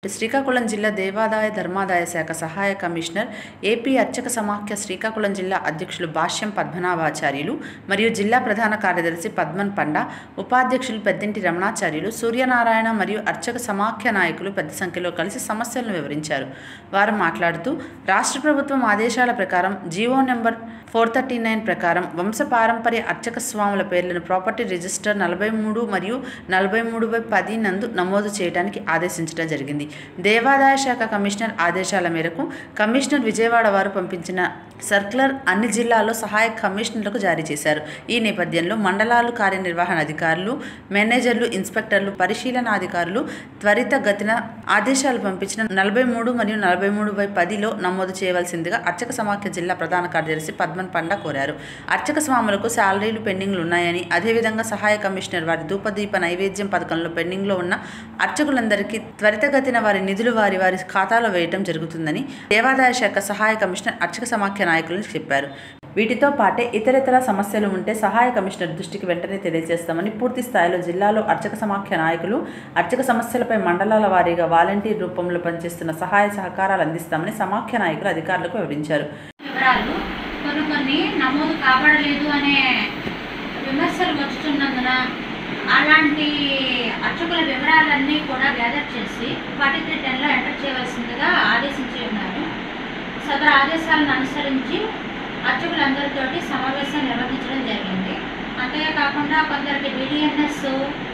శ్రీకాకుళం జిల్లా దేవాదాయ ధర్మాదాయ శాఖ సహాయ కమిషనర్ ఏపీ అర్చక సమాఖ్య శ్రీకాకుళం జిల్లా అధ్యక్షులు భాష్యం పద్మనాభాచార్యులు మరియు జిల్లా ప్రధాన కార్యదర్శి పద్మన్ పండా ఉపాధ్యక్షులు పెద్దింటి రమణాచార్యులు సూర్యనారాయణ మరియు అర్చక సమాఖ్య నాయకులు పెద్ద సంఖ్యలో కలిసి సమస్యలను వివరించారు వారు మాట్లాడుతూ రాష్ట్ర ప్రభుత్వం ఆదేశాల ప్రకారం GO number four thirty nine ప్రకారం వంశపారంపర్య అర్చక స్వాముల పేర్లను ప్రాపర్టీ రిజిస్టర్ నలభై మూడు మరియు నలభై మూడు బై పది నందు నమోదు చేయడానికి ఆదేశించడం జరిగింది దేవాదాయ శాఖ కమిషనర్ ఆదేశాల మేరకు కమిషనర్ విజయవాడ వారు పంపించిన సర్క్యులర్ అన్ని జిల్లాల్లో సహాయక కమిషనర్లకు జారీ చేశారు ఈ నేపథ్యంలో మండలాలు కార్యనిర్వహణ అధికారులు మేనేజర్లు ఇన్స్పెక్టర్లు పరిశీలనాధికారులు త్వరిత గతిన ఆదేశాలు పంపించిన నలభై మూడు మరియు నలభై మూడు బై పదిలో నమోదు చేయవలసిందిగా అర్చక సమాఖ్య జిల్లా ప్రధాన కార్యదర్శి పద్మన్ పండా కోరారు అర్చక స్వాములకు శాలరీలు పెండింగ్లు ఉన్నాయని అదేవిధంగా సహాయ కమిషనర్ వారి ధూపదీప నైవేద్యం పథకంలో పెండింగ్లో ఉన్న అర్చకులందరికీ త్వరితగతిన వారి నిధులు వారి వారి ఖాతాలో వేయటం జరుగుతుందని దేవాదాయ శాఖ సహాయ కమిషనర్ అర్చక సమాఖ్య నాయకులను చెప్పారు వీటితో పాటే ఇతరితర సమస్యలు ఉంటే సహాయ కమిషనర్ దృష్టికి వెంటనే తెలియజేస్తామని పూర్తి స్థాయిలో జిల్లాలో అర్చక సమాఖ్య నాయకులు అర్చక సమస్యలపై మండలాల వారీగా వాలంటీర్ రూపంలో పనిచేస్తున్న సహాయ సహకారాలు అందిస్తామని సమాఖ్య నాయకులు అధికారులకు వివరించారు వివరాలు కొన్ని కొన్ని నమోదు కాబడలేదు అనే విమర్శలు వచ్చుతున్నందున అలాంటి అర్చకుల వివరాలన్నీ కూడా గ్యాదర్ చేసి ఫార్టీ త్రీ టెన్లో ఎంటర్ చేయవలసిందిగా ఆదేశించి ఉన్నారు సదరు ఆదేశాలను అనుసరించి అర్చకులందరితోటి సమావేశం నిర్వహించడం జరిగింది అంతేకాకుండా కొందరికి డిడిఎన్ఎస్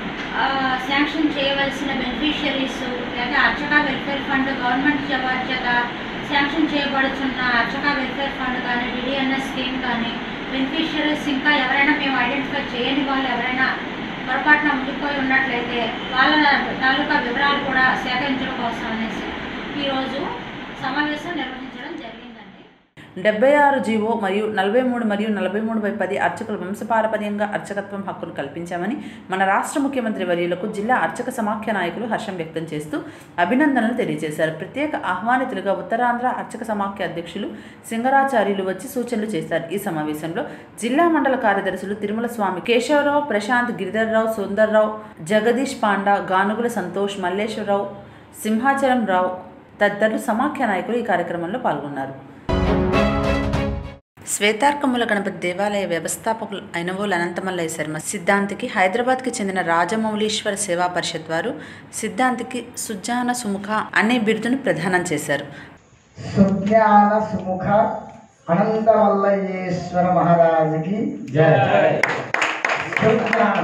శాంక్షన్ చేయవలసిన బెనిఫిషియరీస్ లేదా అర్చక వెల్ఫేర్ ఫండ్ గవర్నమెంట్ బాధ్యత శాంక్షన్ చేయబడుతున్న అర్చక వెల్ఫేర్ ఫండ్ కానీ డిడిఎన్ఎస్ స్కీమ్ కానీ బెనిఫిషియరీస్ ఇంకా ఎవరైనా మేము ఐడెంటిఫై చేయని వాళ్ళు ఎవరైనా పొరపాటున ఉండిపోయి ఉన్నట్లయితే వాళ్ళ తాలూకా వివరాలు కూడా సేకరించడం కోసం అనేసి ఈరోజు సమావేశం నిర్వహించడం జరిగిందండి డెబ్బై ఆరు జీవో మరియు నలభై మూడు మరియు నలభై మూడు బై పది అర్చకులు వంశపారపర్యంగా అర్చకత్వం హక్కును కల్పించామని మన రాష్ట్ర ముఖ్యమంత్రి వర్యులకు జిల్లా అర్చక సమాఖ్య నాయకులు హర్షం వ్యక్తం చేస్తూ అభినందనలు తెలియజేశారు ప్రత్యేక ఆహ్వానితులుగా ఉత్తరాంధ్ర అర్చక సమాఖ్య అధ్యక్షులు సింగరాచార్యులు వచ్చి సూచనలు చేశారు ఈ సమావేశంలో జిల్లా మండల కార్యదర్శులు తిరుమల స్వామి కేశవరావు ప్రశాంత్ గిరిధర్రావు సుందర్రావు జగదీష్ పాండా గానుగుల సంతోష్ మల్లేశ్వరరావు సింహాచలం రావు తదితరులు సమాఖ్య నాయకులు ఈ కార్యక్రమంలో పాల్గొన్నారు శ్వేతార్కముల గణపతి దేవాలయ వ్యవస్థాపకులు అయినవోలు అనంతమల్లయ్య శర్మ సిద్ధాంతికి హైదరాబాద్కి చెందిన రాజమౌళీశ్వర సేవా పరిషత్ వారు సిద్ధాంతికి సుజ్జాన సుముఖ అనే బిరుదును ప్రదానం చేశారు సుజ్ఞాన సుముఖ అనంతవల్లయేశ్వర మహారాజుకి జయ సుజ్ఞాన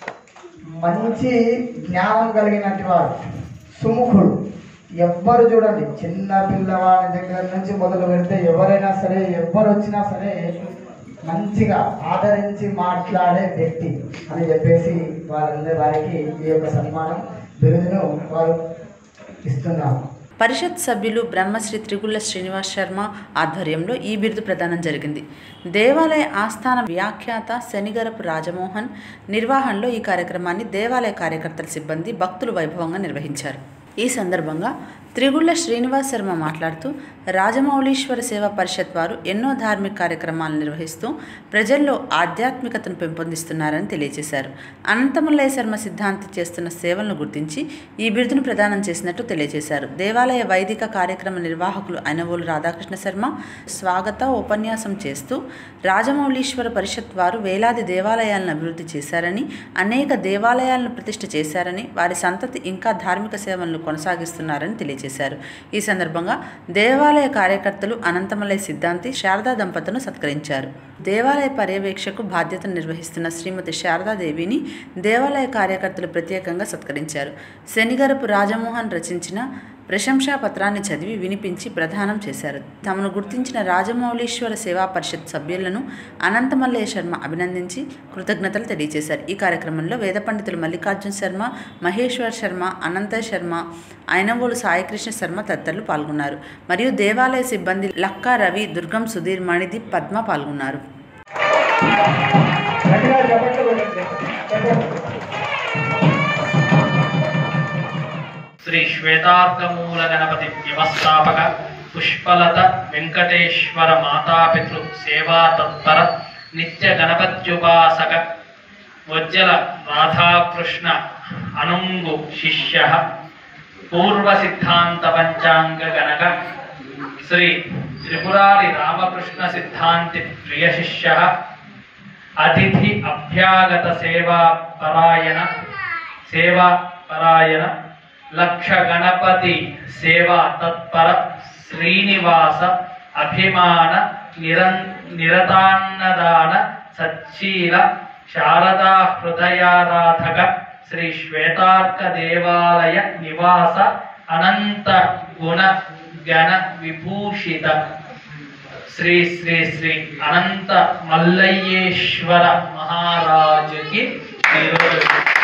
మంచి జ్ఞానం కలిగినటువంటి వాడు సుముఖుడు ఎవ్వరు చూడండి చిన్న పిల్లవాడి దగ్గర నుంచి మొదలు పెడితే ఎవరైనా సరే ఎవ్వరు వచ్చినా సరే మంచిగా ఆదరించి మాట్లాడే వ్యక్తి అని చెప్పేసి వారందరి వారికి ఈ యొక్క సన్మానం బిరుదును వారు ఇస్తున్నారు పరిషత్ సభ్యులు బ్రహ్మశ్రీ త్రిగుళ్ల శ్రీనివాస్ శర్మ ఆధ్వర్యంలో ఈ బిరుదు ప్రదానం జరిగింది దేవాలయ ఆస్థాన వ్యాఖ్యాత శనిగరపు రాజమోహన్ నిర్వహణలో ఈ కార్యక్రమాన్ని దేవాలయ కార్యకర్తల సిబ్బంది భక్తులు వైభవంగా నిర్వహించారు ఈ సందర్భంగా త్రిగుళ్ల శ్రీనివాస్ శర్మ మాట్లాడుతూ రాజమౌళీశ్వర సేవా పరిషత్ వారు ఎన్నో ధార్మిక కార్యక్రమాలు నిర్వహిస్తూ ప్రజల్లో ఆధ్యాత్మికతను పెంపొందిస్తున్నారని తెలియజేశారు అనంతమల్లయ్య శర్మ సిద్ధాంతి చేస్తున్న సేవలను గుర్తించి ఈ బిరుదును ప్రదానం చేసినట్టు తెలియజేశారు దేవాలయ వైదిక కార్యక్రమ నిర్వాహకులు అయినవోలు రాధాకృష్ణ శర్మ స్వాగత ఉపన్యాసం చేస్తూ రాజమౌళీశ్వర పరిషత్ వారు వేలాది దేవాలయాలను అభివృద్ధి చేశారని అనేక దేవాలయాలను ప్రతిష్ఠ చేశారని వారి సంతతి ఇంకా ధార్మిక సేవలను కొనసాగిస్తున్నారని తెలియజేశారు ఈ సందర్భంగా దేవాలయ కార్యకర్తలు అనంతమలయ సిద్ధాంతి శారదా దంపతులను సత్కరించారు దేవాలయ పర్యవేక్షకు బాధ్యతను నిర్వహిస్తున్న శ్రీమతి శారదాదేవిని దేవాలయ కార్యకర్తలు ప్రత్యేకంగా సత్కరించారు శనిగరపు రాజమోహన్ రచించిన ప్రశంసా పత్రాన్ని చదివి వినిపించి ప్రదానం చేశారు తమను గుర్తించిన రాజమౌళీశ్వర సేవా పరిషత్ సభ్యులను అనంతమల్లయ్య శర్మ అభినందించి కృతజ్ఞతలు తెలియజేశారు ఈ కార్యక్రమంలో వేద పండితులు మల్లికార్జున శర్మ మహేశ్వర్ శర్మ అనంత శర్మ అయినవోలు సాయికృష్ణ శర్మ తదితరులు పాల్గొన్నారు మరియు దేవాలయ సిబ్బంది లక్కా రవి దుర్గం సుధీర్ మణిదీప్ పద్మ పాల్గొన్నారు గట్టిగా చెప్పండి చెప్పండి. శ్రీ శ్వేతార్కమూల గణపతి వ్యవస్థాపక పుష్పలత వెంకటేశ్వర మాతాపితృ సేవా తత్పర నిత్య గణపత్యుపాసక వజ్జల రాధాకృష్ణ అనుంగు శిష్య పూర్వ సిద్ధాంత పంచాంగ గణక శ్రీ త్రిపురారి రామకృష్ణ సిద్ధాంతి ప్రియ శిష్య అతిథి అభ్యాగత సేవా పరాయణ సేవా పరాయణ లక్ష గణపతి సేవా తత్పర శ్రీనివాస అభిమాన నిరం నిరతాన్నదాన సచ్చీల శారదా హృదయారాధక శ్రీ శ్వేతార్క దేవాలయ నివాస అనంత గుణ గణ విభూషిత శ్రీ శ్రీ శ్రీ అనంత మల్లయ్యేశ్వర మహారాజుకి ఈరోజు